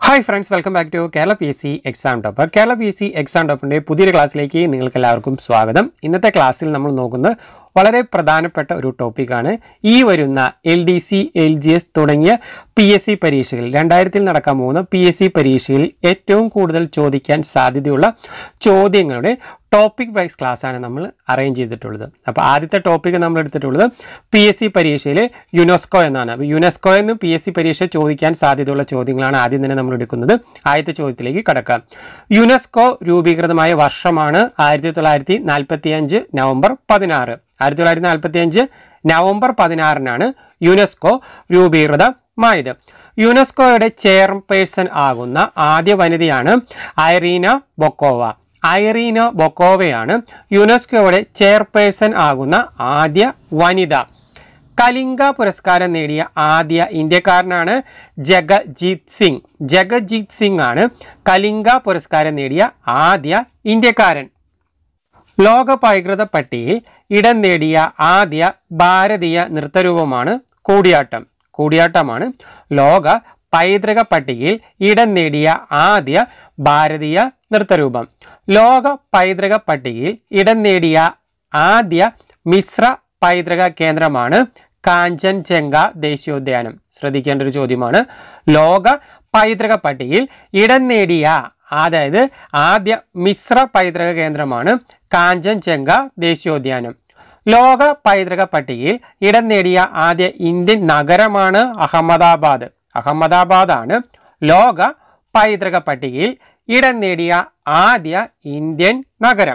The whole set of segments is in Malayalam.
hi friends welcome back to Kerala P S C exam topper Kerala P S C exam ടോപ്പറിൻ്റെ പുതിയൊരു ക്ലാസ്സിലേക്ക് നിങ്ങൾക്ക് എല്ലാവർക്കും സ്വാഗതം ഇന്നത്തെ ക്ലാസ്സിൽ നമ്മൾ നോക്കുന്നത് വളരെ പ്രധാനപ്പെട്ട ഒരു ടോപ്പിക്കാണ് ഈ വരുന്ന L D C L G S തുടങ്ങിയ പി എസ് സി പരീക്ഷകളിൽ രണ്ടായിരത്തിൽ നടക്കാൻ പോകുന്ന പി എസ് സി പരീക്ഷയിൽ ഏറ്റവും കൂടുതൽ ചോദിക്കാൻ സാധ്യതയുള്ള ചോദ്യങ്ങളുടെ ടോപ്പിക് വൈസ് ക്ലാസ് ആണ് നമ്മൾ അറേഞ്ച് ചെയ്തിട്ടുള്ളത് അപ്പോൾ ആദ്യത്തെ ടോപ്പിക് നമ്മൾ എടുത്തിട്ടുള്ളത് പി എസ് സി പരീക്ഷയിൽ യുനെസ്കോ എന്നാണ് അപ്പോൾ യുനെസ്കോ എന്ന് പി എസ് സി പരീക്ഷ ചോദിക്കാൻ സാധ്യതയുള്ള ചോദ്യങ്ങളാണ് ആദ്യം തന്നെ നമ്മൾ എടുക്കുന്നത് ആദ്യത്തെ ചോദ്യത്തിലേക്ക് കടക്കാം യുനെസ്കോ രൂപീകൃതമായ വർഷമാണ് ആയിരത്തി തൊള്ളായിരത്തി നാൽപ്പത്തി അഞ്ച് നവംബർ പതിനാറ് ആയിരത്തി തൊള്ളായിരത്തി നാൽപ്പത്തി അഞ്ച് നവംബർ പതിനാറിനാണ് യുനെസ്കോ രൂപീകൃതമായത് യുനെസ്കോയുടെ ചെയർപേഴ്സൺ ആകുന്ന ആദ്യ വനിതയാണ് ഐറീന ബൊക്കോവ ഐറീന ബൊക്കോവയാണ് യുനെസ്കോയുടെ ചെയർപേഴ്സൺ ആകുന്ന ആദ്യ വനിത കലിംഗ പുരസ്കാരം നേടിയ ആദ്യ ഇന്ത്യക്കാരനാണ് ജഗജീത് സിംഗ് ജഗജീത് സിംഗ് ആണ് കലിംഗ പുരസ്കാരം നേടിയ ആദ്യ ഇന്ത്യക്കാരൻ ലോക പൈകൃത പട്ടികയിൽ ഇടം നേടിയ ആദ്യ ഭാരതീയ നൃത്തരൂപമാണ് കൂടിയാട്ടം കൂടിയാട്ടമാണ് ലോക പൈതൃക പട്ടികയിൽ ഇടം നേടിയ ആദ്യ ഭാരതീയ നൃത്തരൂപം ലോക പൈതൃക പട്ടികയിൽ ഇടം നേടിയ ആദ്യ മിശ്ര പൈതൃക കേന്ദ്രമാണ് കാഞ്ചൻജംഗ ദേശീയോദ്യാനം ശ്രദ്ധിക്കേണ്ട ഒരു ചോദ്യമാണ് ലോക പൈതൃക പട്ടികയിൽ ഇടം നേടിയ അതായത് ആദ്യ മിശ്ര പൈതൃക കേന്ദ്രമാണ് കാഞ്ചൻജംഗ ദേശീയോദ്യാനം ലോക പൈതൃക പട്ടികയിൽ ഇടം നേടിയ ആദ്യ ഇന്ത്യൻ നഗരമാണ് അഹമ്മദാബാദ് അഹമ്മദാബാദാണ് ലോക പൈതൃക പട്ടികയിൽ ഇടം നേടിയ ആദ്യ ഇന്ത്യൻ നഗരം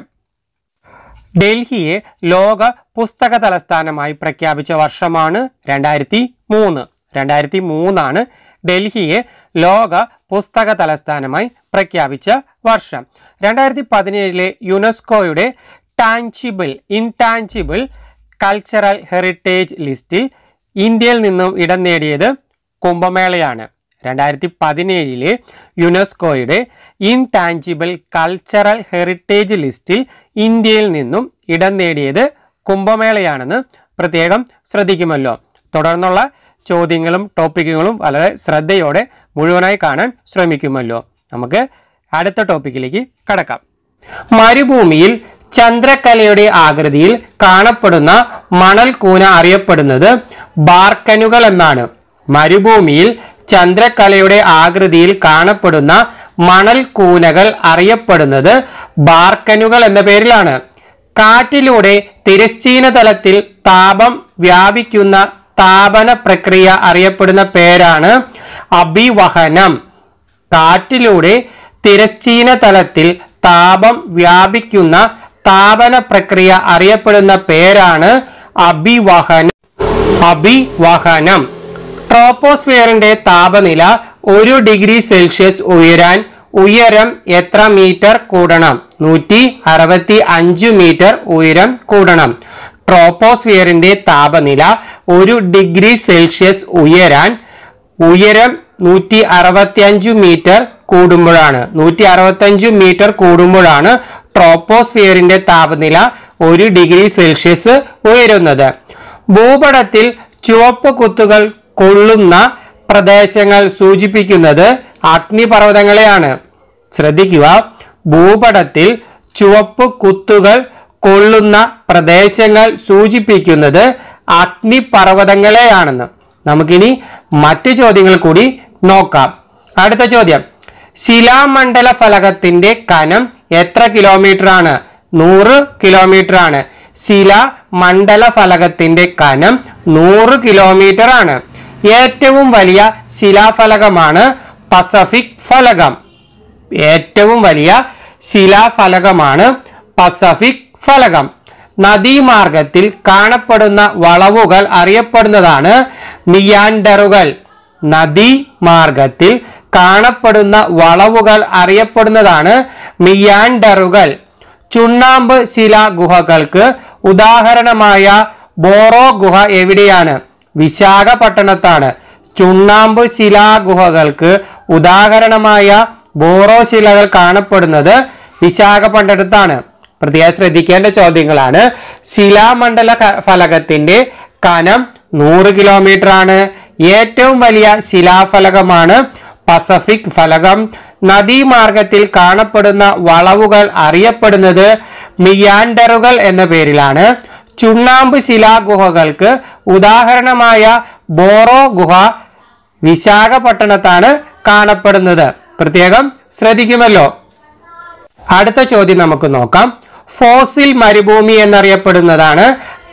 ഡൽഹിയെ ലോക പുസ്തക തലസ്ഥാനമായി പ്രഖ്യാപിച്ച വർഷമാണ് രണ്ടായിരത്തി മൂന്ന് രണ്ടായിരത്തി മൂന്നാണ് ഡൽഹിയെ ലോക പുസ്തക തലസ്ഥാനമായി പ്രഖ്യാപിച്ച വർഷം രണ്ടായിരത്തി പതിനേഴിലെ യുനെസ്കോയുടെ ടാഞ്ചിബിൾ ഇൻടാഞ്ചിബിൾ കൾച്ചറൽ ഹെറിറ്റേജ് ലിസ്റ്റിൽ ഇന്ത്യയിൽ നിന്നും ഇടം നേടിയത് കുംഭമേളയാണ് രണ്ടായിരത്തി പതിനേഴിലെ യുനെസ്കോയുടെ ഇൻടാഞ്ചിബിൾ കൾച്ചറൽ ഹെറിറ്റേജ് ലിസ്റ്റിൽ ഇന്ത്യയിൽ നിന്നും ഇടം നേടിയത് കുംഭമേളയാണെന്ന് പ്രത്യേകം ശ്രദ്ധിക്കുമല്ലോ തുടർന്നുള്ള ചോദ്യങ്ങളും ടോപ്പിക്കുകളും വളരെ ശ്രദ്ധയോടെ മുഴുവനായി കാണാൻ ശ്രമിക്കുമല്ലോ നമുക്ക് അടുത്ത ടോപ്പിക്കിലേക്ക് കടക്കാം മരുഭൂമിയിൽ ചന്ദ്രക്കലയുടെ ആകൃതിയിൽ കാണപ്പെടുന്ന മണൽ കൂന അറിയപ്പെടുന്നത് ബാർക്കനുകൾ എന്നാണ് മരുഭൂമിയിൽ ചന്ദ്രക്കലയുടെ ആകൃതിയിൽ കാണപ്പെടുന്ന മണൽ കൂനകൾ അറിയപ്പെടുന്നത് ബാർക്കനുകൾ എന്ന പേരിലാണ് കാറ്റിലൂടെ തിരശ്ചീന തലത്തിൽ താപം വ്യാപിക്കുന്ന താപന പ്രക്രിയ അറിയപ്പെടുന്ന പേരാണ് അഭിവഹനം കാറ്റിലൂടെ തിരശ്ചീന തലത്തിൽ താപം വ്യാപിക്കുന്ന താപന പ്രക്രിയ അറിയപ്പെടുന്ന പേരാണ് അഭിവഹനം അഭിവഹനം ട്രോപ്പോസ്ഫിയറിന്റെ താപനില ഒരു ഡിഗ്രി സെൽഷ്യസ് ഉയരാൻ ഉയരം എത്ര മീറ്റർ കൂടണം നൂറ്റി അറുപത്തി അഞ്ച് മീറ്റർ ഉയരം കൂടണം ട്രോപ്പോസ്ഫിയറിന്റെ താപനില ഒരു ഡിഗ്രി സെൽഷ്യസ് ഉയരാൻ ഉയരം നൂറ്റി അറുപത്തി അഞ്ച് മീറ്റർ കൂടുമ്പോഴാണ് നൂറ്റി അറുപത്തഞ്ച് മീറ്റർ കൂടുമ്പോഴാണ് ട്രോപ്പോസ്ഫിയറിന്റെ താപനില ഒരു ഡിഗ്രി സെൽഷ്യസ് ഉയരുന്നത് ഭൂപടത്തിൽ ചുവപ്പ് കുത്തുകൾ കൊള്ളുന്ന പ്രദേശങ്ങൾ സൂചിപ്പിക്കുന്നത് അഗ്നിപർവ്വതങ്ങളെയാണ് ശ്രദ്ധിക്കുക ഭൂപടത്തിൽ ചുവപ്പ് കുത്തുകൾ കൊള്ളുന്ന പ്രദേശങ്ങൾ സൂചിപ്പിക്കുന്നത് അഗ്നിപർവ്വതങ്ങളെയാണെന്ന് നമുക്കിനി മറ്റു ചോദ്യങ്ങൾ കൂടി നോക്കാം അടുത്ത ചോദ്യം ശിലാമണ്ഡല ഫലകത്തിന്റെ കനം എത്ര കിലോമീറ്റർ ആണ് നൂറ് കിലോമീറ്റർ ആണ് ശിലാമണ്ഡല ഫലകത്തിന്റെ കനം നൂറ് കിലോമീറ്റർ ആണ് ഏറ്റവും വലിയ ശിലാഫലകമാണ് പസഫിക് ഫലകം ഏറ്റവും വലിയ ശിലാഫലകമാണ് പസഫിക് ഫലകം നദീമാർഗത്തിൽ കാണപ്പെടുന്ന വളവുകൾ അറിയപ്പെടുന്നതാണ് മിയാൻഡറുകൾ നദീമാർഗത്തിൽ കാണപ്പെടുന്ന വളവുകൾ അറിയപ്പെടുന്നതാണ് മിയാൻഡറുകൾ ചുണ്ണാമ്പ് ശിലാ ഗുഹകൾക്ക് ഉദാഹരണമായ ബോറോ ഗുഹ എവിടെയാണ് വിശാഖപട്ടണത്താണ് ചുണ്ണാമ്പ് ശിലാ ഗുഹകൾക്ക് ഉദാഹരണമായ ബോറോ ശിലകൾ കാണപ്പെടുന്നത് വിശാഖപട്ടണത്താണ് പ്രത്യേകം ശ്രദ്ധിക്കേണ്ട ചോദ്യങ്ങളാണ് ശിലാമണ്ഡല ക- ഫലകത്തിന്റെ കനം നൂറ് കിലോമീറ്റർ ആണ് ഏറ്റവും വലിയ ശിലാഫലകമാണ് പസഫിക് ഫലകം നദീമാർഗത്തിൽ കാണപ്പെടുന്ന വളവുകൾ അറിയപ്പെടുന്നത് മിയാൻഡറുകൾ എന്ന പേരിലാണ് ചുണ്ണാമ്പ് ശിലാഗുഹകൾക്ക് ഉദാഹരണമായ ബോറോ ഗുഹ വിശാഖപട്ടണത്താണ് കാണപ്പെടുന്നത് പ്രത്യേകം ശ്രദ്ധിക്കുമല്ലോ അടുത്ത ചോദ്യം നമുക്ക് നോക്കാം ഫോസിൽ മരുഭൂമി എന്നറിയപ്പെടുന്നതാണ്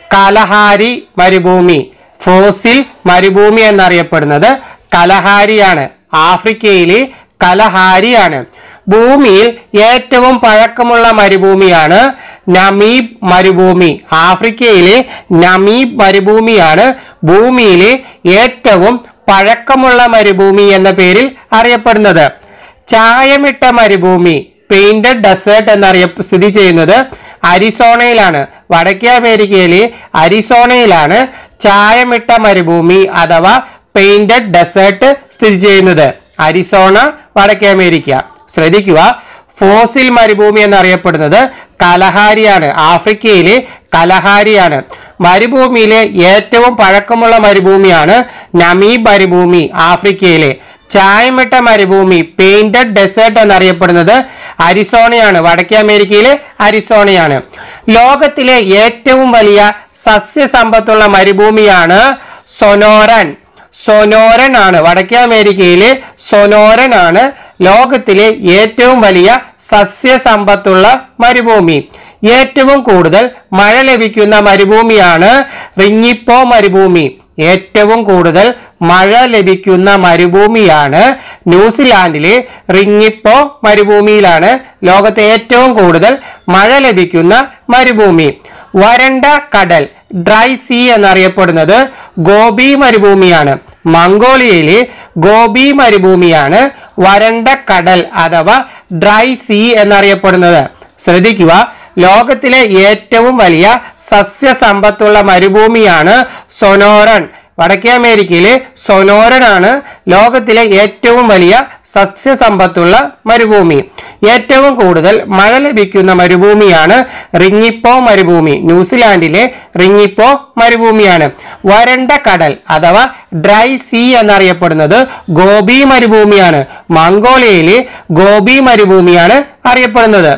കലഹാരി മരുഭൂമി ഫോസിൽ മരുഭൂമി എന്നറിയപ്പെടുന്നത് കലഹാരിയാണ് ആഫ്രിക്കയിലെ കലഹാരിയാണ് ഭൂമിയിൽ ഏറ്റവും പഴക്കമുള്ള മരുഭൂമിയാണ് നമീബ് മരുഭൂമി ആഫ്രിക്കയിലെ നമീബ് മരുഭൂമിയാണ് ഭൂമിയിലെ ഏറ്റവും പഴക്കമുള്ള മരുഭൂമി എന്ന പേരിൽ അറിയപ്പെടുന്നത് ചായമിട്ട മരുഭൂമി പെയിന്റഡ് ഡെസേർട്ട് എന്നറിയ സ്ഥിതി ചെയ്യുന്നത് അരിസോണയിലാണ് വടക്കേ അമേരിക്കയിലെ അരിസോണയിലാണ് ചായമിട്ട മരുഭൂമി അഥവാ പെയിന്റഡ് ഡെസേർട്ട് സ്ഥിതി ചെയ്യുന്നത് അരിസോണ വടക്കേ അമേരിക്ക ശ്രദ്ധിക്കുക ഫോസിൽ മരുഭൂമി എന്നറിയപ്പെടുന്നത് കലഹാരിയാണ് ആഫ്രിക്കയിലെ കലഹാരിയാണ് മരുഭൂമിയിലെ ഏറ്റവും പഴക്കമുള്ള മരുഭൂമിയാണ് നമീബ് മരുഭൂമി ആഫ്രിക്കയിലെ ചായമിട്ട മരുഭൂമി പെയിന്റഡ് ഡെസേർട്ട് എന്നറിയപ്പെടുന്നത് അരിസോണയാണ് വടക്കേ അമേരിക്കയിലെ അരിസോണയാണ് ലോകത്തിലെ ഏറ്റവും വലിയ സസ്യസമ്പത്തുള്ള മരുഭൂമിയാണ് സൊനോരൻ സൊനോരൻ ആണ് വടക്കേ അമേരിക്കയിലെ സൊനോരൻ ആണ് ലോകത്തിലെ ഏറ്റവും വലിയ സസ്യസമ്പത്തുള്ള മരുഭൂമി ഏറ്റവും കൂടുതൽ മഴ ലഭിക്കുന്ന മരുഭൂമിയാണ് റിങ്ങിപ്പോ മരുഭൂമി ഏറ്റവും കൂടുതൽ മഴ ലഭിക്കുന്ന മരുഭൂമിയാണ് ന്യൂസിലാൻഡിലെ റിങ്ങിപ്പോ മരുഭൂമിയിലാണ് ലോകത്തെ ഏറ്റവും കൂടുതൽ മഴ ലഭിക്കുന്ന മരുഭൂമി വരണ്ട കടൽ ഡ്രൈ സീ എന്നറിയപ്പെടുന്നത് ഗോബി മരുഭൂമിയാണ് മംഗോളിയയിലെ ഗോബി മരുഭൂമിയാണ് വരണ്ട കടൽ അഥവാ ഡ്രൈ സീ എന്നറിയപ്പെടുന്നത് ശ്രദ്ധിക്കുക ലോകത്തിലെ ഏറ്റവും വലിയ സസ്യസമ്പത്തുള്ള മരുഭൂമിയാണ് സൊനോറൻ വടക്കേ അമേരിക്കയിലെ സൊനോരനാണ് ലോകത്തിലെ ഏറ്റവും വലിയ സസ്യസമ്പത്തുള്ള മരുഭൂമി ഏറ്റവും കൂടുതൽ മഴ ലഭിക്കുന്ന മരുഭൂമിയാണ് റിങ്ങിപ്പോ മരുഭൂമി ന്യൂസിലാൻഡിലെ റിങ്ങിപ്പോ മരുഭൂമിയാണ് വരണ്ട കടൽ അഥവാ ഡ്രൈ സീ എന്നറിയപ്പെടുന്നത് ഗോബി മരുഭൂമിയാണ് മംഗോളിയയിലെ ഗോബി മരുഭൂമിയാണ് അറിയപ്പെടുന്നത്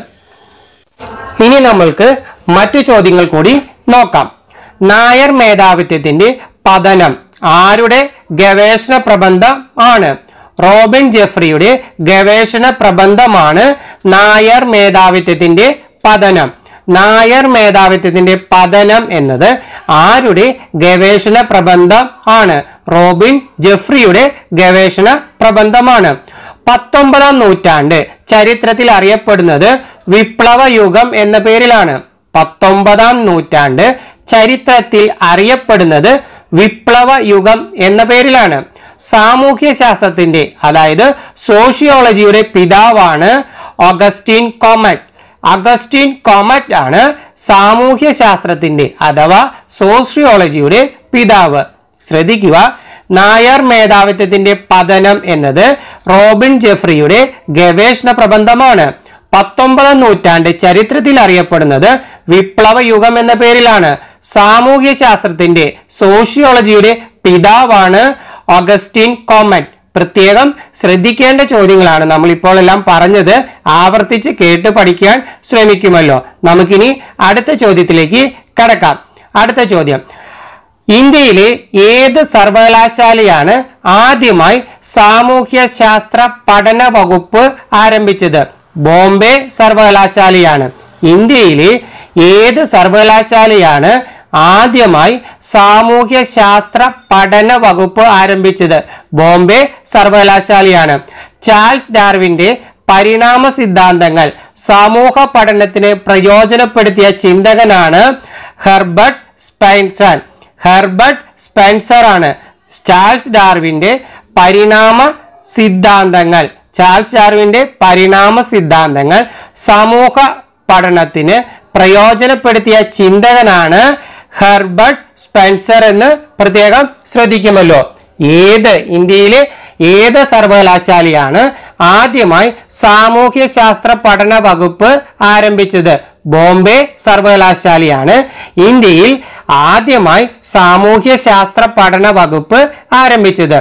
ഇനി നമ്മൾക്ക് മറ്റു ചോദ്യങ്ങൾ കൂടി നോക്കാം നായർ മേധാവിത്വത്തിന്റെ പതനം ആരുടെ ഗവേഷണ പ്രബന്ധം ആണ് റോബിൻ ജെഫ്രിയുടെ ഗവേഷണ പ്രബന്ധമാണ് നായർ മേധാവിത്വത്തിന്റെ പതനം നായർ മേധാവിത്വത്തിന്റെ പതനം എന്നത് ആരുടെ ഗവേഷണ പ്രബന്ധം ആണ് റോബിൻ ജെഫ്രിയുടെ ഗവേഷണ പ്രബന്ധമാണ് പത്തൊമ്പതാം നൂറ്റാണ്ട് ചരിത്രത്തിൽ അറിയപ്പെടുന്നത് വിപ്ലവ യുഗം എന്ന പേരിലാണ് പത്തൊമ്പതാം നൂറ്റാണ്ട് ചരിത്രത്തിൽ അറിയപ്പെടുന്നത് വിപ്ലവ യുഗം എന്ന പേരിലാണ് സാമൂഹ്യ ശാസ്ത്രത്തിന്റെ അതായത് സോഷ്യോളജിയുടെ പിതാവാണ് ഓഗസ്റ്റീൻ കോമറ്റ് അഗസ്റ്റിൻ കോമറ്റ് ആണ് സാമൂഹ്യ ശാസ്ത്രത്തിന്റെ അഥവാ സോഷ്യോളജിയുടെ പിതാവ് ശ്രദ്ധിക്കുക നായർ മേധാവിത്വത്തിന്റെ പതനം എന്നത് റോബിൻ ജെഫ്രിയുടെ ഗവേഷണ പ്രബന്ധമാണ് പത്തൊമ്പതാം നൂറ്റാണ്ട് ചരിത്രത്തിൽ അറിയപ്പെടുന്നത് വിപ്ലവ യുഗം എന്ന പേരിലാണ് സാമൂഹ്യ ശാസ്ത്രത്തിന്റെ സോഷ്യോളജിയുടെ പിതാവാണ് ഓഗസ്റ്റീൻ കോമറ്റ് പ്രത്യേകം ശ്രദ്ധിക്കേണ്ട ചോദ്യങ്ങളാണ് നമ്മൾ ഇപ്പോൾ എല്ലാം പറഞ്ഞത് ആവർത്തിച്ച് കേട്ട് പഠിക്കാൻ ശ്രമിക്കുമല്ലോ നമുക്കിനി അടുത്ത ചോദ്യത്തിലേക്ക് കടക്കാം അടുത്ത ചോദ്യം ഇന്ത്യയിലെ ഏത് സർവകലാശാലയാണ് ആദ്യമായി സാമൂഹ്യ ശാസ്ത്ര പഠന വകുപ്പ് ആരംഭിച്ചത് ബോംബെ സർവകലാശാലയാണ് ഇന്ത്യയിലെ ഏത് സർവകലാശാലയാണ് ആദ്യമായി സാമൂഹ്യ ശാസ്ത്ര പഠന വകുപ്പ് ആരംഭിച്ചത് ബോംബെ സർവകലാശാലയാണ് ചാൾസ് ഡാർവിന്റെ പരിണാമ സിദ്ധാന്തങ്ങൾ സമൂഹ പഠനത്തിന് പ്രയോജനപ്പെടുത്തിയ ചിന്തകനാണ് ഹെർബർട്ട് സ്പെൻസർ ഹെർബർട്ട് സ്പെൻസർ ആണ് ചാൾസ് ഡാർവിന്റെ പരിണാമ സിദ്ധാന്തങ്ങൾ ചാൾസ് ഡാർവിന്റെ പരിണാമ സിദ്ധാന്തങ്ങൾ സമൂഹ പഠനത്തിന് പ്രയോജനപ്പെടുത്തിയ ചിന്തകനാണ് ഹെർബർട്ട് സ്പെൻസർ എന്ന് പ്രത്യേകം ശ്രദ്ധിക്കുമല്ലോ ഏത് ഇന്ത്യയിലെ ഏത് സർവകലാശാലയാണ് ആദ്യമായി സാമൂഹ്യ ശാസ്ത്ര പഠന വകുപ്പ് ആരംഭിച്ചത് ബോംബെ സർവകലാശാലയാണ് ഇന്ത്യയിൽ ആദ്യമായി സാമൂഹ്യ ശാസ്ത്ര പഠന വകുപ്പ് ആരംഭിച്ചത്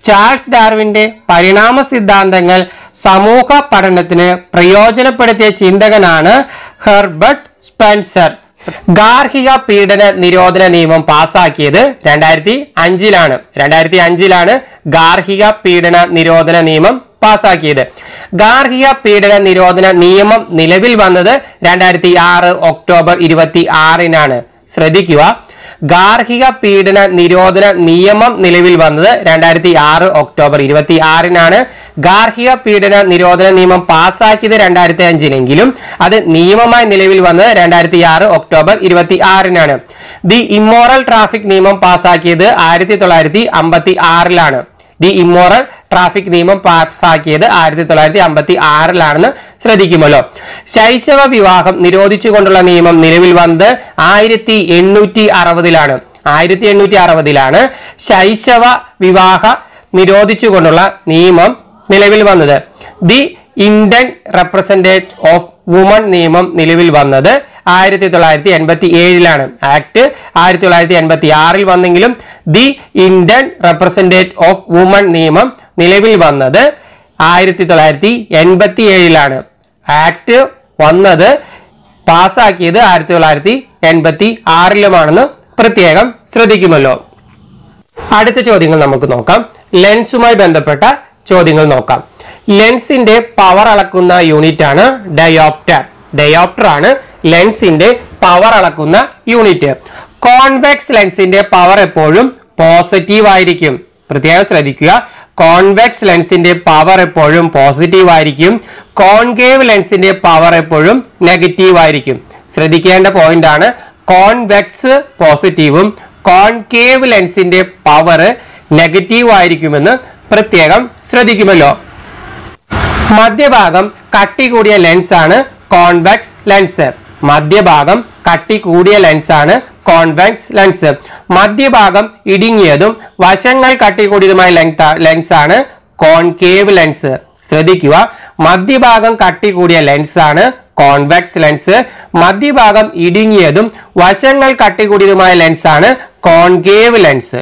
ചാൾസ് ഡാർവിന്റെ പരിണാമ സിദ്ധാന്തങ്ങൾ സമൂഹ പഠനത്തിന് പ്രയോജനപ്പെടുത്തിയ ചിന്തകനാണ് ഹെർബർട്ട് സ്പെൻസർ ഗാർഹിക പീഡന നിരോധന നിയമം പാസാക്കിയത് രണ്ടായിരത്തി അഞ്ചിലാണ് രണ്ടായിരത്തി അഞ്ചിലാണ് ഗാർഹിക പീഡന നിരോധന നിയമം പാസാക്കിയത് ഗാർഹിക പീഡന നിരോധന നിയമം നിലവിൽ വന്നത് രണ്ടായിരത്തി ആറ് ഒക്ടോബർ ഇരുപത്തി ആറിനാണ് ശ്രദ്ധിക്കുക ഗാർഹിക പീഡന നിരോധന നിയമം നിലവിൽ വന്നത് രണ്ടായിരത്തി ആറ് ഒക്ടോബർ ഇരുപത്തി ആറിനാണ് ഗാർഹിക പീഡന നിരോധന നിയമം പാസ്സാക്കിയത് രണ്ടായിരത്തി അഞ്ചിലെങ്കിലും അത് നിയമമായി നിലവിൽ വന്നത് രണ്ടായിരത്തി ആറ് ഒക്ടോബർ ഇരുപത്തി ആറിനാണ് ദി ഇമ്മോറൽ ട്രാഫിക് നിയമം പാസ്സാക്കിയത് ആയിരത്തി തൊള്ളായിരത്തി അമ്പത്തി ആറിലാണ് ദി ഇമ്മോറൽ ട്രാഫിക് നിയമം പാസ്സാക്കിയത് ആയിരത്തി തൊള്ളായിരത്തി അമ്പത്തി ആറിലാണെന്ന് ശ്രദ്ധിക്കുമല്ലോ ശൈശവ വിവാഹം നിരോധിച്ചുകൊണ്ടുള്ള നിയമം നിലവിൽ വന്നത് ആയിരത്തി എണ്ണൂറ്റി അറുപതിലാണ് ആയിരത്തി എണ്ണൂറ്റി അറുപതിലാണ് ശൈശവ വിവാഹ നിരോധിച്ചുകൊണ്ടുള്ള നിയമം നിലവിൽ വന്നത് the Indian representate of woman നിയമം നിലവിൽ വന്നത് ആയിരത്തി തൊള്ളായിരത്തി എൺപത്തി ഏഴിലാണ് ആക്ട് ആയിരത്തി തൊള്ളായിരത്തി എൺപത്തി ആറിൽ വന്നെങ്കിലും the Indian representate of woman നിയമം നിലവിൽ വന്നത് ആയിരത്തി തൊള്ളായിരത്തി എൺപത്തി ഏഴിലാണ് ആക്ട് വന്നത് പാസ്സാക്കിയത് ആയിരത്തി തൊള്ളായിരത്തി എൺപത്തി ആറിലുമാണെന്ന് പ്രത്യേകം ശ്രദ്ധിക്കുമല്ലോ അടുത്ത ചോദ്യങ്ങൾ നമുക്ക് നോക്കാം ലെൻസുമായി ബന്ധപ്പെട്ട ചോദ്യങ്ങൾ നോക്കാം ലെൻസിന്റെ പവർ അളക്കുന്ന യൂണിറ്റ് ആണ് ഡയോപ്റ്റർ ഡയോപ്റ്റർ ആണ് ലെൻസിന്റെ പവർ അളക്കുന്ന യൂണിറ്റ് കോൺവെക്സ് ലെൻസിന്റെ പവർ എപ്പോഴും പോസിറ്റീവ് ആയിരിക്കും പ്രത്യേകം ശ്രദ്ധിക്കുക കോൺവെക്സ് ലെൻസിന്റെ പവർ എപ്പോഴും പോസിറ്റീവ് ആയിരിക്കും കോൺകേവ് ലെൻസിന്റെ പവർ എപ്പോഴും നെഗറ്റീവ് ആയിരിക്കും ശ്രദ്ധിക്കേണ്ട പോയിന്റ് ആണ് കോൺവെക്സ് പോസിറ്റീവും കോൺകേവ് ലെൻസിന്റെ പവർ നെഗറ്റീവ് ആയിരിക്കുമെന്ന് പ്രത്യേകം ശ്രദ്ധിക്കുമല്ലോ മധ്യഭാഗം കട്ടി കൂടിയ ലെൻസ് ആണ് കോൺവെക്സ് ലെൻസ് മധ്യഭാഗം കട്ടി കൂടിയ ലെൻസ് ആണ് കോൺവെക്സ് ലെൻസ് മധ്യഭാഗം ഇടുങ്ങിയതും വശങ്ങൾ കട്ടി കൂടിയതുമായ ലെങ്ത് ലെൻസ് ആണ് കോൺകേവ് ലെൻസ് ശ്രദ്ധിക്കുക മധ്യഭാഗം കട്ടി കൂടിയ ലെൻസ് ആണ് കോൺവെക്സ് ലെൻസ് മധ്യഭാഗം ഇടുങ്ങിയതും വശങ്ങൾ കട്ടി കൂടിയതുമായ ലെൻസ് ആണ് കോൺകേവ് ലെൻസ്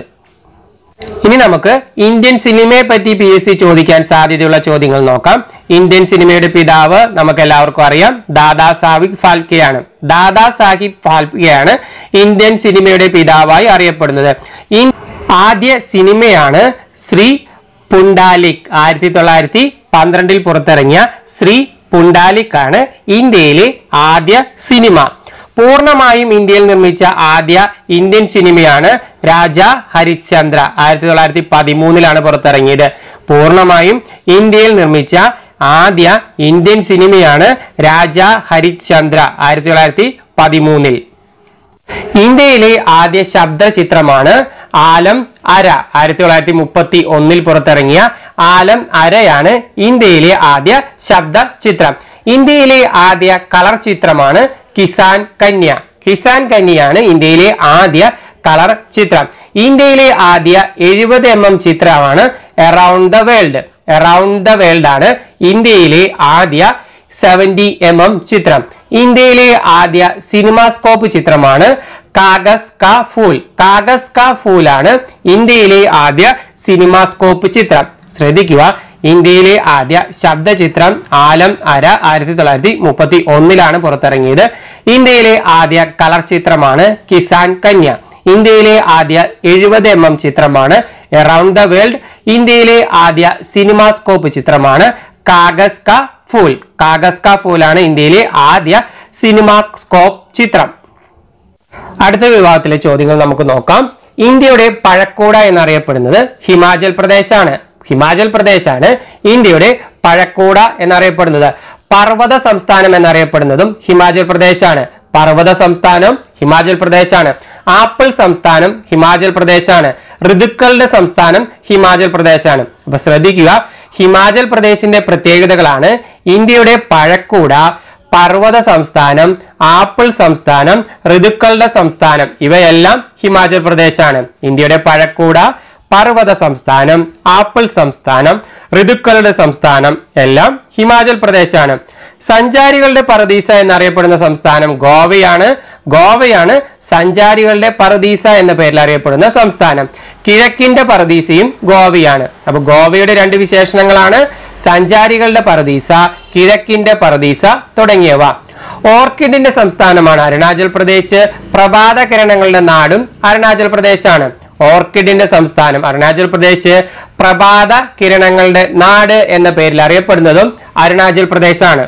ഇനി നമുക്ക് ഇന്ത്യൻ സിനിമയെ പറ്റി പി എസ് സി ചോദിക്കാൻ സാധ്യതയുള്ള ചോദ്യങ്ങൾ നോക്കാം ഇന്ത്യൻ സിനിമയുടെ പിതാവ് നമുക്ക് എല്ലാവർക്കും അറിയാം ദാദാ സാഹിബ് ഫാൽക്കെയാണ് ദാദാ സാഹിബ് ഫാൽക്കെയാണ് ഇന്ത്യൻ സിനിമയുടെ പിതാവായി അറിയപ്പെടുന്നത് ഈ ആദ്യ സിനിമയാണ് ശ്രീ പുണ്ടാലിക് ആയിരത്തി തൊള്ളായിരത്തി പന്ത്രണ്ടിൽ പുറത്തിറങ്ങിയ ശ്രീ പുണ്ടാലിക് ആണ് ഇന്ത്യയിലെ ആദ്യ സിനിമ പൂർണ്ണമായും ഇന്ത്യയിൽ നിർമ്മിച്ച ആദ്യ ഇന്ത്യൻ സിനിമയാണ് രാജ ഹരിശ്ചന്ദ്ര ആയിരത്തി തൊള്ളായിരത്തി പതിമൂന്നിലാണ് പുറത്തിറങ്ങിയത് പൂർണ്ണമായും ഇന്ത്യയിൽ നിർമ്മിച്ച ആദ്യ ഇന്ത്യൻ സിനിമയാണ് രാജ ഹരിശ്ചന്ദ്ര ആയിരത്തി തൊള്ളായിരത്തി പതിമൂന്നിൽ ഇന്ത്യയിലെ ആദ്യ ശബ്ദ ചിത്രമാണ് ആലം അര ആയിരത്തി തൊള്ളായിരത്തി മുപ്പത്തി ഒന്നിൽ പുറത്തിറങ്ങിയ ആലം അരയാണ് ഇന്ത്യയിലെ ആദ്യ ശബ്ദ ചിത്രം ഇന്ത്യയിലെ ആദ്യ കളർ ചിത്രമാണ് കിസാൻ കന്യ കിസാൻ കന്യയാണ് ഇന്ത്യയിലെ ആദ്യ കളർ ചിത്രം ഇന്ത്യയിലെ ആദ്യ എഴുപത് എം എം ചിത്രമാണ് around the world around the world ആണ് ഇന്ത്യയിലെ ആദ്യ സെവന്റി എം എം ചിത്രം ഇന്ത്യയിലെ ആദ്യ സിനിമാസ്കോപ്പ് ചിത്രമാണ് കാഗസ് കാ ഫൂൽ കാഗസ് കാ ഫൂൽ ആണ് ഇന്ത്യയിലെ ആദ്യ സിനിമാസ്കോപ്പ് ചിത്രം ശ്രദ്ധിക്കുക ഇന്ത്യയിലെ ആദ്യ ശബ്ദ ചിത്രം ആലം അര ആയിരത്തി തൊള്ളായിരത്തി മുപ്പത്തി ഒന്നിലാണ് പുറത്തിറങ്ങിയത് ഇന്ത്യയിലെ ആദ്യ കളർ ചിത്രമാണ് കിസാൻ കന്യ ഇന്ത്യയിലെ ആദ്യ എഴുപത് എം എം ചിത്രമാണ് എറൗണ്ട് ദ വേൾഡ് ഇന്ത്യയിലെ ആദ്യ സിനിമാസ്കോപ്പ് ചിത്രമാണ് കാഗസ് കാ ഫൂൽ കാഗസ് കാ ഫൂൽ ആണ് ഇന്ത്യയിലെ ആദ്യ സിനിമാസ്കോപ്പ് ചിത്രം അടുത്ത വിഭാഗത്തിലെ ചോദ്യങ്ങൾ നമുക്ക് നോക്കാം ഇന്ത്യയുടെ പഴക്കൂട എന്നറിയപ്പെടുന്നത് ഹിമാചൽ പ്രദേശാണ് ഹിമാചൽ പ്രദേശാണ് ഇന്ത്യയുടെ പഴക്കൂട എന്നറിയപ്പെടുന്നത് പർവ്വത സംസ്ഥാനം എന്നറിയപ്പെടുന്നതും ഹിമാചൽ പ്രദേശാണ് പർവ്വത സംസ്ഥാനം ഹിമാചൽ പ്രദേശാണ് ആപ്പിൾ സംസ്ഥാനം ഹിമാചൽ പ്രദേശാണ് ഋതുക്കളുടെ സംസ്ഥാനം ഹിമാചൽ പ്രദേശാണ് അപ്പൊ ശ്രദ്ധിക്കുക ഹിമാചൽ പ്രദേശിന്റെ പ്രത്യേകതകളാണ് ഇന്ത്യയുടെ പഴക്കൂട പർവ്വത സംസ്ഥാനം ആപ്പിൾ സംസ്ഥാനം ഋതുക്കളുടെ സംസ്ഥാനം ഇവയെല്ലാം ഹിമാചൽ പ്രദേശാണ് ഇന്ത്യയുടെ പഴക്കൂട പർവ്വത സംസ്ഥാനം ആപ്പിൾ സംസ്ഥാനം ഋതുക്കളുടെ സംസ്ഥാനം എല്ലാം ഹിമാചൽ പ്രദേശാണ് സഞ്ചാരികളുടെ പറദീസ എന്നറിയപ്പെടുന്ന സംസ്ഥാനം ഗോവയാണ് ഗോവയാണ് സഞ്ചാരികളുടെ പറദീസ എന്ന പേരിൽ അറിയപ്പെടുന്ന സംസ്ഥാനം കിഴക്കിന്റെ പറദീസയും ഗോവയാണ് അപ്പൊ ഗോവയുടെ രണ്ട് വിശേഷണങ്ങളാണ് സഞ്ചാരികളുടെ പറദീസ കിഴക്കിന്റെ പറദീസ തുടങ്ങിയവ ഓർക്കിഡിന്റെ സംസ്ഥാനമാണ് അരുണാചൽ പ്രദേശ് പ്രഭാത കിരണങ്ങളുടെ നാടും അരുണാചൽ പ്രദേശാണ് ഓർക്കിഡിന്റെ സംസ്ഥാനം അരുണാചൽ പ്രദേശ് പ്രഭാത കിരണങ്ങളുടെ നാട് എന്ന പേരിൽ അറിയപ്പെടുന്നതും അരുണാചൽ പ്രദേശാണ്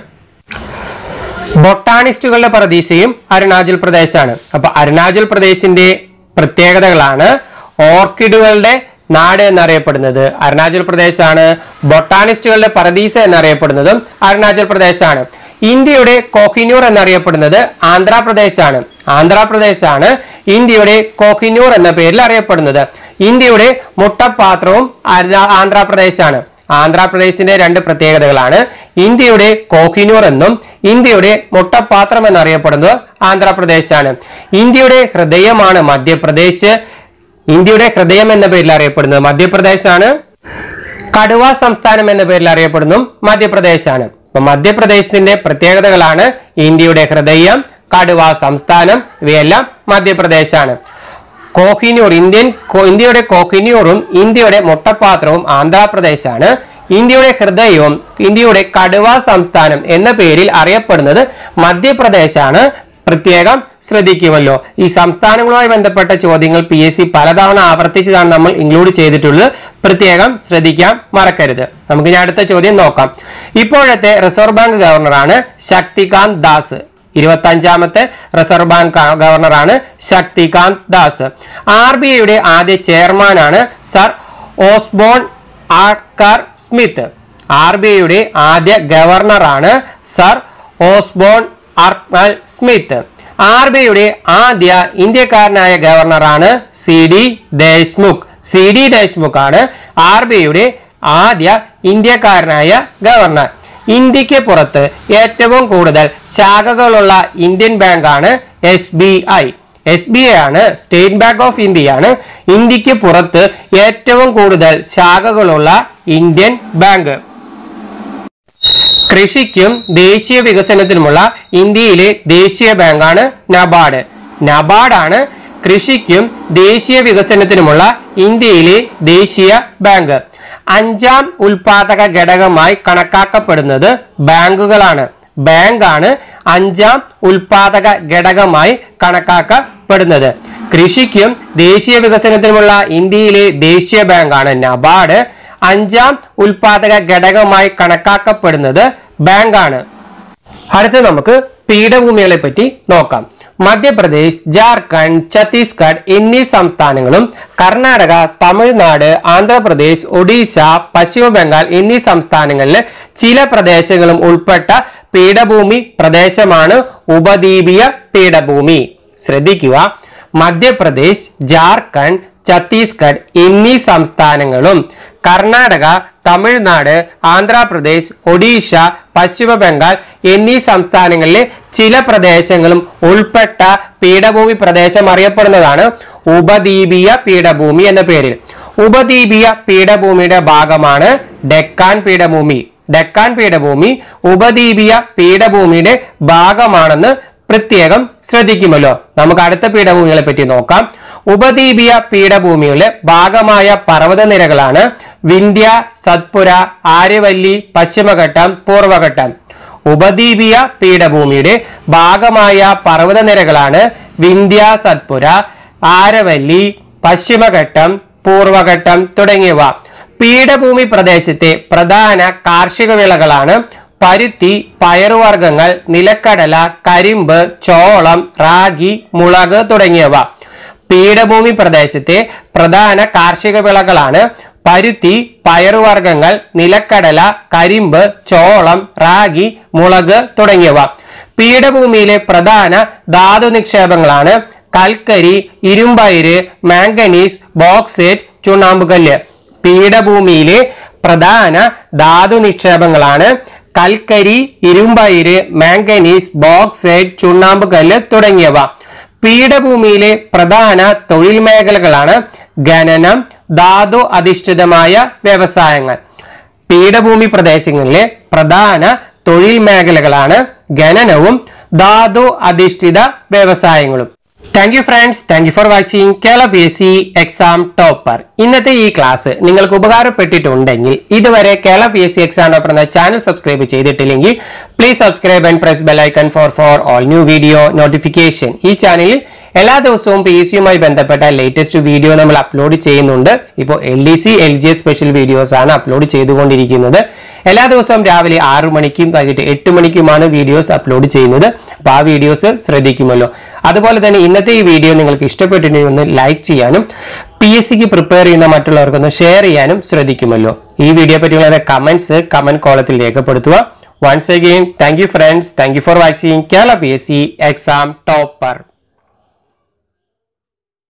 ബൊട്ടാണിസ്റ്റുകളുടെ പ്രതീക്ഷയും അരുണാചൽ പ്രദേശാണ് അപ്പൊ അരുണാചൽ പ്രദേശിന്റെ പ്രത്യേകതകളാണ് ഓർക്കിഡുകളുടെ നാട് എന്നറിയപ്പെടുന്നത് അരുണാചൽ പ്രദേശാണ് ബൊട്ടാണിസ്റ്റുകളുടെ പറദീസ എന്നറിയപ്പെടുന്നതും അരുണാചൽ പ്രദേശാണ് ഇന്ത്യയുടെ കോഹിനൂർ എന്നറിയപ്പെടുന്നത് ആന്ധ്രാപ്രദേശാണ് ആന്ധ്രാപ്രദേശാണ് ഇന്ത്യയുടെ കോഹിനൂർ എന്ന പേരിൽ അറിയപ്പെടുന്നത് ഇന്ത്യയുടെ മുട്ടപ്പാത്രവും അരുണ- ആന്ധ്രാപ്രദേശാണ് ആന്ധ്രാപ്രദേശിന്റെ രണ്ട് പ്രത്യേകതകളാണ് ഇന്ത്യയുടെ കോഹിനൂർ എന്നും ഇന്ത്യയുടെ മുട്ടപ്പാത്രം എന്നറിയപ്പെടുന്നത് ആന്ധ്രാപ്രദേശാണ് ഇന്ത്യയുടെ ഹൃദയമാണ് മധ്യപ്രദേശ് ഇന്ത്യയുടെ ഹൃദയം എന്ന പേരിൽ അറിയപ്പെടുന്നത് മധ്യപ്രദേശാണ് കടുവ സംസ്ഥാനം എന്ന പേരിൽ അറിയപ്പെടുന്നു മധ്യപ്രദേശാണ് അപ്പൊ മധ്യപ്രദേശിന്റെ പ്രത്യേകതകളാണ് ഇന്ത്യയുടെ ഹൃദയം കടുവ സംസ്ഥാനം ഇവയെല്ലാം മധ്യപ്രദേശാണ് കോഹിനൂർ ഇന്ത്യൻ കോ- ഇന്ത്യയുടെ കോഹിനൂറും ഇന്ത്യയുടെ മുട്ടപ്പാത്രവും ആന്ധ്രാപ്രദേശാണ് ഇന്ത്യയുടെ ഹൃദയവും ഇന്ത്യയുടെ കടുവ സംസ്ഥാനം എന്ന പേരിൽ അറിയപ്പെടുന്നത് മധ്യപ്രദേശാണ് പ്രത്യേകം ശ്രദ്ധിക്കുമല്ലോ ഈ സംസ്ഥാനങ്ങളുമായി ബന്ധപ്പെട്ട ചോദ്യങ്ങൾ പി എസ് സി പലതവണ ആവർത്തിച്ചതാണ് നമ്മൾ ഇൻക്ലൂഡ് ചെയ്തിട്ടുള്ളത് പ്രത്യേകം ശ്രദ്ധിക്കാൻ മറക്കരുത് നമുക്ക് ഇനി അടുത്ത ചോദ്യം നോക്കാം ഇപ്പോഴത്തെ റിസർവ് ബാങ്ക് ഗവർണറാണ് ശക്തികാന്ത് ദാസ് ഇരുപത്തി അഞ്ചാമത്തെ റിസർവ് ബാങ്ക് ഗ- ഗവർണറാണ് ശക്തികാന്ത് ദാസ് ആർ ബി ഐയുടെ ആദ്യ ചെയർമാനാണ് sir Osborne Arkell Smith R B ഐയുടെ ആദ്യ ഗവർണറാണ് sir Osborne Arkell Smith R B ഐയുടെ ആദ്യ ഇന്ത്യക്കാരനായ ഗവർണറാണ് C D Deshmukh C D Deshmukh ആണ് ആർ ബി ഐയുടെ ആദ്യ ഇന്ത്യക്കാരനായ ഗവർണർ ഇന്ത്യക്ക് പുറത്ത് ഏറ്റവും കൂടുതൽ ശാഖകളുള്ള ഇന്ത്യൻ ബാങ്കാണ് S B I S B I ആണ് സ്റ്റേറ്റ് ബാങ്ക് ഓഫ് ഇന്ത്യയാണ് ഇന്ത്യക്ക് പുറത്ത് ഏറ്റവും കൂടുതൽ ശാഖകളുള്ള ഇന്ത്യൻ ബാങ്ക് കൃഷിക്കും ദേശീയ വികസനത്തിനുമുള്ള ഇന്ത്യയിലെ ദേശീയ ബാങ്കാണ് നബാർഡ് നബാർഡാണ് കൃഷിക്കും ദേശീയ വികസനത്തിനുമുള്ള ഇന്ത്യയിലെ ദേശീയ ബാങ്ക് അഞ്ചാം ഉൽപാദക ഘടകമായി കണക്കാക്കപ്പെടുന്നത് ബാങ്കുകളാണ് ബാങ്കാണ് അഞ്ചാം ഉൽപാദക ഘടകമായി കണക്കാക്കപ്പെടുന്നത് കൃഷിക്കും ദേശീയ വികസനത്തിനുമുള്ള ഇന്ത്യയിലെ ദേശീയ ബാങ്കാണ് നബാർഡ് അഞ്ചാം ഉൽപാദക ഘടകമായി കണക്കാക്കപ്പെടുന്നത് ബാങ്കാണ് അടുത്ത നമുക്ക് പീഠഭൂമികളെ പറ്റി നോക്കാം മധ്യപ്രദേശ് ജാർഖണ്ഡ് ഛത്തീസ്ഗഡ് എന്നീ സംസ്ഥാനങ്ങളും കർണാടക തമിഴ്നാട് ആന്ധ്രാപ്രദേശ് ഒഡീഷ പശ്ചിമ ബംഗാൾ എന്നീ സംസ്ഥാനങ്ങളിലെ ചില പ്രദേശങ്ങളും ഉൾപ്പെട്ട പീഠഭൂമി പ്രദേശമാണ് ഉപദ്വീപീയ പീഠഭൂമി ശ്രദ്ധിക്കുക മധ്യപ്രദേശ് ജാർഖണ്ഡ് ഛത്തീസ്ഗഡ് എന്നീ സംസ്ഥാനങ്ങളും കർണാടക തമിഴ്നാട് ആന്ധ്രാപ്രദേശ് ഒഡീഷ പശ്ചിമ ബംഗാൾ എന്നീ സംസ്ഥാനങ്ങളിലെ ചില പ്രദേശങ്ങളും ഉൾപ്പെട്ട പീഠഭൂമി പ്രദേശം അറിയപ്പെടുന്നതാണ് ഉപദ്വീപീയ പീഠഭൂമി എന്ന പേരിൽ ഉപദ്വീപീയ പീഠഭൂമിയുടെ ഭാഗമാണ് ഡെക്കാൻ പീഠഭൂമി ഡെക്കാൻ പീഠഭൂമി ഉപദ്വീപീയ പീഠഭൂമിയുടെ ഭാഗമാണെന്ന് പ്രത്യേകം ശ്രദ്ധിക്കുമല്ലോ നമുക്ക് അടുത്ത പീഠഭൂമികളെ പറ്റി നോക്കാം ഉപദ്വീപീയ പീഠഭൂമിയുടെ ഭാഗമായ പർവ്വതനിരകളാണ് വിന്ധ്യ സത്പുര ആര്യവല്ലി പശ്ചിമഘട്ടം പൂർവഘട്ടം ഉപദ്വീപീയ പീഠഭൂമിയുടെ ഭാഗമായ പർവ്വതനിരകളാണ് വിന്ധ്യ സത്പുര ആരവല്ലി പശ്ചിമഘട്ടം പൂർവഘട്ടം തുടങ്ങിയവ പീഠഭൂമി പ്രദേശത്തെ പ്രധാന കാർഷിക വിളകളാണ് പരുത്തി പയറുവർഗ്ഗങ്ങൾ നിലക്കടല കരിമ്പ് ചോളം റാഗി മുളക് തുടങ്ങിയവ പീഠഭൂമി പ്രദേശത്തെ പ്രധാന കാർഷിക വിളകളാണ് പരുത്തി പയറുവർഗ്ഗങ്ങൾ നിലക്കടല കരിമ്പ് ചോളം റാഗി മുളക് തുടങ്ങിയവ പീഠഭൂമിയിലെ പ്രധാന ധാതു നിക്ഷേപങ്ങളാണ് കൽക്കരി ഇരുമ്പയിര് മാംഗനീസ് ബോക്സേറ്റ് ചുണ്ണാമ്പുകല്ല് പീഠഭൂമിയിലെ പ്രധാന ധാതു നിക്ഷേപങ്ങളാണ് കൽക്കരി ഇരുമ്പയിര് മാംഗനീസ് ബോക്സൈറ്റ് ചുണ്ണാമ്പുകല്ല് തുടങ്ങിയവ പീഠഭൂമിയിലെ പ്രധാന തൊഴിൽ മേഖലകളാണ് ഖനനം ധാതു അധിഷ്ഠിതമായ വ്യവസായങ്ങൾ പീഠഭൂമി പ്രദേശങ്ങളിലെ പ്രധാന തൊഴിൽ മേഖലകളാണ് ഖനനവും ധാതു അധിഷ്ഠിത വ്യവസായങ്ങളും thank you friends thank you for watching Kerala P S C exam topper ഇന്നത്തെ ഈ ക്ലാസ് നിങ്ങൾക്ക് ഉപകാരപ്പെട്ടിട്ടുണ്ടെങ്കിൽ ഇതുവരെ Kerala P S C exam topper എന്ന ചാനൽ സബ്സ്ക്രൈബ് ചെയ്തിട്ടില്ലെങ്കിൽ please subscribe and press bell icon for for all new video notification ഈ ചാനലിൽ എല്ലാ ദിവസവും പി എസ് സിയുമായി ബന്ധപ്പെട്ട ലേറ്റസ്റ്റ് വീഡിയോ നമ്മൾ അപ്ലോഡ് ചെയ്യുന്നുണ്ട് ഇപ്പോൾ L D C L G S special videos ആണ് അപ്ലോഡ് ചെയ്തുകൊണ്ടിരിക്കുന്നത് എല്ലാ ദിവസവും രാവിലെ ആറു മണിക്കും വൈകിട്ട് എട്ട് മണിക്കുമാണ് വീഡിയോസ് അപ്ലോഡ് ചെയ്യുന്നത് അപ്പോൾ ആ വീഡിയോസ് ശ്രദ്ധിക്കുമല്ലോ അതുപോലെ തന്നെ ഇന്നത്തെ ഈ വീഡിയോ നിങ്ങൾക്ക് ഇഷ്ടപ്പെട്ടിട്ടുണ്ടെങ്കിൽ ഒന്ന് ലൈക്ക് ചെയ്യാനും പി എസ് സിക്ക് പ്രിപ്പയർ ചെയ്യുന്ന മറ്റുള്ളവർക്കൊന്ന് ഷെയർ ചെയ്യാനും ശ്രദ്ധിക്കുമല്ലോ ഈ വീഡിയോ പറ്റിയുള്ള കമന്റ്സ് കമന്റ് കോളത്തിൽ രേഖപ്പെടുത്തുക once again thank you friends thank you for watching Kerala P S C exam topper